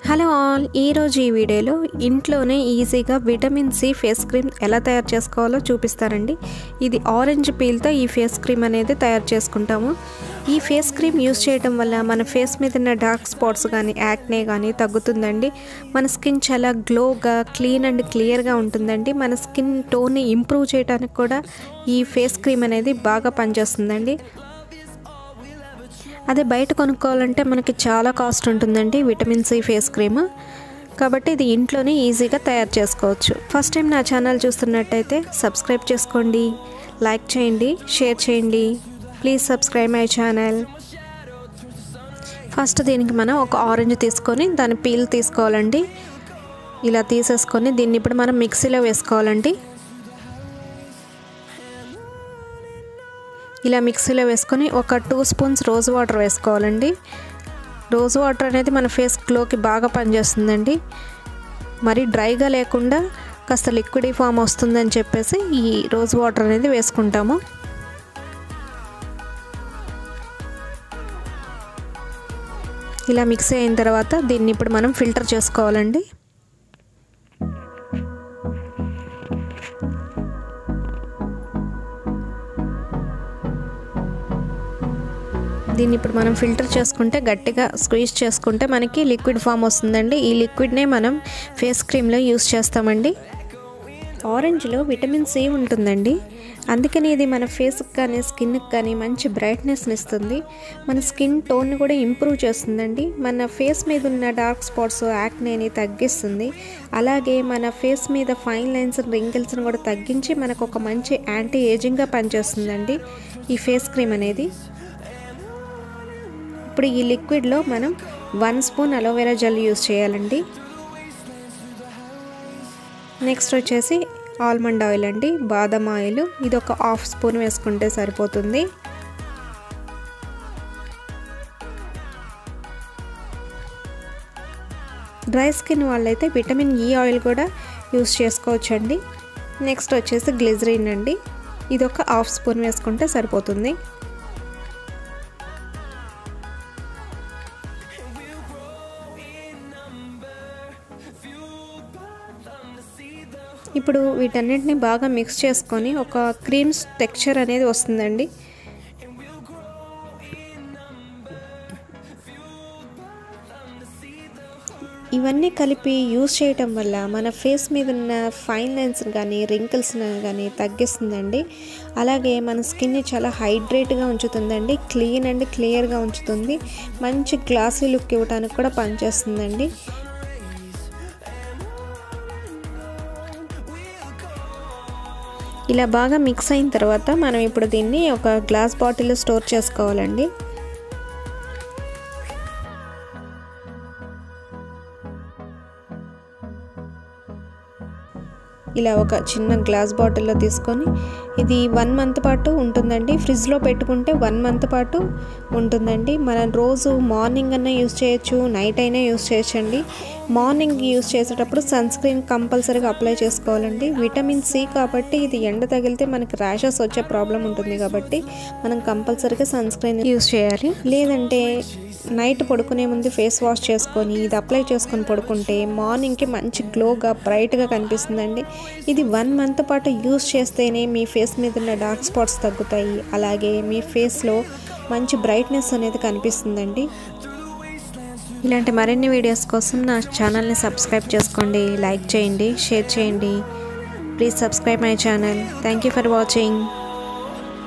hello all ఈరోజు ఈ వీడియోలో ఇంట్లోనే ఈజీగా విటమిన్ సి ఫేస్ క్రీమ్ ఎలా తయారు చేసుకోవాలో చూపిస్తానండి ఇది ఆరెంజ్ పీల్తో ఈ ఫేస్ క్రీమ్ అనేది తయారు చేసుకుంటాము ఈ ఫేస్ క్రీమ్ యూస్ చేయడం వల్ల మన ఫేస్ మీద ఉన్న డార్క్ స్పాట్స్ కానీ యాక్నే కానీ తగ్గుతుందండి మన స్కిన్ చాలా గ్లోగా క్లీన్ అండ్ క్లియర్గా ఉంటుందండి మన స్కిన్ టోన్ని ఇంప్రూవ్ చేయడానికి కూడా ఈ ఫేస్ క్రీమ్ అనేది బాగా పనిచేస్తుందండి అదే బయట కొనుక్కోవాలంటే మనకి చాలా కాస్ట్ ఉంటుందండి విటమిన్ సి ఫేస్ క్రీమ్ కాబట్టి ఇది ఇంట్లోనే ఈజీగా తయారు చేసుకోవచ్చు ఫస్ట్ టైం నా ఛానల్ చూస్తున్నట్టయితే సబ్స్క్రైబ్ చేసుకోండి లైక్ చేయండి షేర్ చేయండి please subscribe my channel first దీనికి మనం ఒక ఆరెంజ్ తీసుకొని దాని పీల్ తీసుకోవాలండి ఇలా తీసేసుకొని దీన్ని ఇప్పుడు మనం మిక్సీలో వేసుకోవాలండి ఇలా మిక్సీలో వేసుకొని ఒక టూ స్పూన్స్ రోజ్ వాటర్ వేసుకోవాలండి రోజ్ వాటర్ అనేది మన ఫేస్ గ్లోకి బాగా పనిచేస్తుందండి మరి డ్రైగా లేకుండా కాస్త లిక్విడ్ ఫామ్ వస్తుందని చెప్పేసి ఈ రోజ్ వాటర్ అనేది వేసుకుంటాము ఇలా మిక్స్ అయిన తర్వాత దీన్ని ఇప్పుడు మనం ఫిల్టర్ చేసుకోవాలండి దీన్ని ఇప్పుడు మనం ఫిల్టర్ చేసుకుంటే గట్టిగా స్క్వీజ్ చేసుకుంటే మనకి లిక్విడ్ ఫామ్ వస్తుందండి ఈ లిక్విడ్నే మనం ఫేస్ క్రీమ్లో యూస్ చేస్తామండి ఆరెంజ్లో విటమిన్ సి ఉంటుందండి అందుకని ఇది మన ఫేస్కి కానీ స్కిన్కి కానీ మంచి బ్రైట్నెస్ని ఇస్తుంది మన స్కిన్ టోన్ కూడా ఇంప్రూవ్ చేస్తుందండి మన ఫేస్ మీద ఉన్న డార్క్ స్పాట్స్ యాక్నేని తగ్గిస్తుంది అలాగే మన ఫేస్ మీద ఫైన్ లైన్స్ రింకిల్స్ని కూడా తగ్గించి మనకు ఒక మంచి యాంటీ ఏజింగ్గా పనిచేస్తుందండి ఈ ఫేస్ క్రీమ్ అనేది ఇప్పుడు ఈ లిక్విడ్లో మనం one spoon aloe vera gel use చేయాలండి నెక్స్ట్ వచ్చేసి ఆల్మండ్ ఆయిల్ అండి బాదం ఆయిల్ ఇది ఒక హాఫ్ స్పూన్ వేసుకుంటే సరిపోతుంది డ్రై స్కిన్ వాళ్ళైతే విటమిన్ ఈ ఆయిల్ కూడా యూస్ చేసుకోవచ్చండి నెక్స్ట్ వచ్చేసి గ్లిజరిన్ అండి ఇది ఒక హాఫ్ స్పూన్ వేసుకుంటే సరిపోతుంది ఇప్పుడు వీటన్నిటిని బాగా మిక్స్ చేసుకొని ఒక క్రీమ్స్ టెక్స్చర్ అనేది వస్తుందండి ఇవన్నీ కలిపి యూస్ చేయటం వల్ల మన ఫేస్ మీద ఉన్న ఫైన్ లైన్స్ కానీ రింకిల్స్ కానీ తగ్గిస్తుందండి అలాగే మన స్కిన్ని చాలా హైడ్రేట్గా ఉంచుతుందండి క్లీన్ అండ్ క్లియర్గా ఉంచుతుంది మంచి గ్లాసీ లుక్ ఇవ్వడానికి కూడా పనిచేస్తుందండి ఇలా బాగా మిక్స్ అయిన తర్వాత మనం ఇప్పుడు దీన్ని ఒక గ్లాస్ బాటిల్లో స్టోర్ చేసుకోవాలండి ఇలా ఒక చిన్న గ్లాస్ బాటిల్లో తీసుకొని ఇది వన్ మంత్ పాటు ఉంటుందండి ఫ్రిడ్జ్లో పెట్టుకుంటే వన్ మంత్ పాటు ఉంటుందండి మనం రోజు మార్నింగ్ అన్నా యూస్ చేయొచ్చు నైట్ అయినా యూస్ చేయొచ్చండి మార్నింగ్ యూస్ చేసేటప్పుడు సన్ స్క్రీన్ కంపల్సరీగా అప్లై చేసుకోవాలండి విటమిన్ సి కాబట్టి ఇది ఎండ తగిలితే మనకి ర్యాషెస్ వచ్చే ప్రాబ్లం ఉంటుంది కాబట్టి మనం కంపల్సరీగా సన్ స్క్రీన్ యూస్ చేయాలి లేదంటే నైట్ పడుకునే ముందు ఫేస్ వాష్ చేసుకొని ఇది అప్లై చేసుకొని పడుకుంటే మార్నింగ్కి మంచి గ్లోగా బ్రైట్గా కనిపిస్తుందండి ఇది వన్ మంత్ పాటు యూస్ చేస్తేనే మీ ఫేస్ మీద ఉన్న డార్క్ స్పాట్స్ తగ్గుతాయి అలాగే మీ ఫేస్లో మంచి బ్రైట్నెస్ అనేది కనిపిస్తుందండి ఇలాంటి మరిన్ని వీడియోస్ కోసం నా ఛానల్ని సబ్స్క్రైబ్ చేసుకోండి లైక్ చేయండి షేర్ చేయండి please subscribe my channel thank you for watching